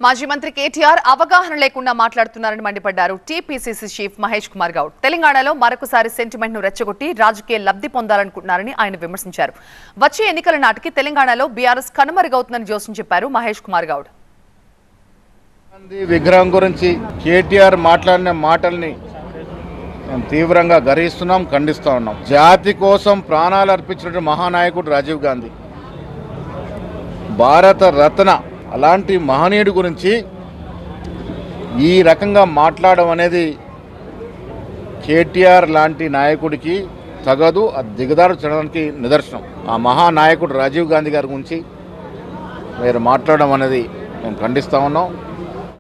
మాజీ మంత్రి కేటీఆర్ అవగాహన లేకుండా మాట్లాడుతున్నారని మండిపడ్డారు టీపీసీసీ చీఫ్ మహేష్ కుమార్ గౌడ్ తెలంగాణలో మరొకసారి సెంటిమెంట్ ను రెచ్చగొట్టి రాజకీయ లబ్ధి పొందాలనుకుంటున్నారని ఆయన విమర్శించారు వచ్చే ఎన్నికల నాటికి తెలంగాణలో బీఆర్ఎస్ కనుమరుగవుతుందని జోస్యం చెప్పారు మహేష్ కుమార్ గౌడ్ గాంధీ విగ్రహం గురించి కేటీఆర్ మాట్లాడిన మాటల్ని మేము తీవ్రంగా గర్హిస్తున్నాం ఖండిస్తూ ఉన్నాం జాతి కోసం ప్రాణాలు అర్పించినటువంటి మహానాయకుడు రాజీవ్ గాంధీ భారత రత్న అలాంటి మహనీయుడి గురించి ఈ రకంగా మాట్లాడడం అనేది కేటీఆర్ లాంటి నాయకుడికి తగదు అది దిగదారు చేయడానికి నిదర్శనం ఆ మహానాయకుడు రాజీవ్ గాంధీ గారి గురించి మీరు మాట్లాడడం అనేది మేము ఖండిస్తూ ఉన్నాం